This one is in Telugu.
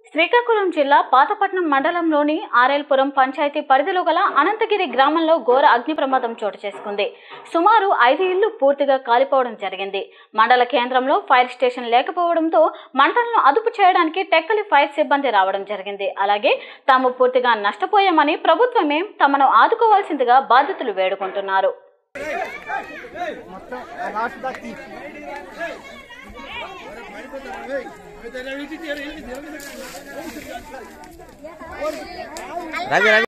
శ్రీకాకుళం జిల్లా పాతపట్నం మండలంలోని ఆర్ఎల్పురం పంచాయతీ పరిధిలో గల అనంతగిరి గ్రామంలో ఘోర అగ్ని ప్రమాదం చోటు చేసుకుంది సుమారు ఐదు ఇళ్లు పూర్తిగా కాలిపోవడం జరిగింది మండల కేంద్రంలో ఫైర్ స్టేషన్ లేకపోవడంతో మంటలను అదుపు చేయడానికి టెక్కలి ఫైర్ సిబ్బంది రావడం జరిగింది అలాగే తాము పూర్తిగా నష్టపోయామని ప్రభుత్వమే తమను ఆదుకోవాల్సిందిగా బాధితులు వేడుకుంటున్నారు రవి రవి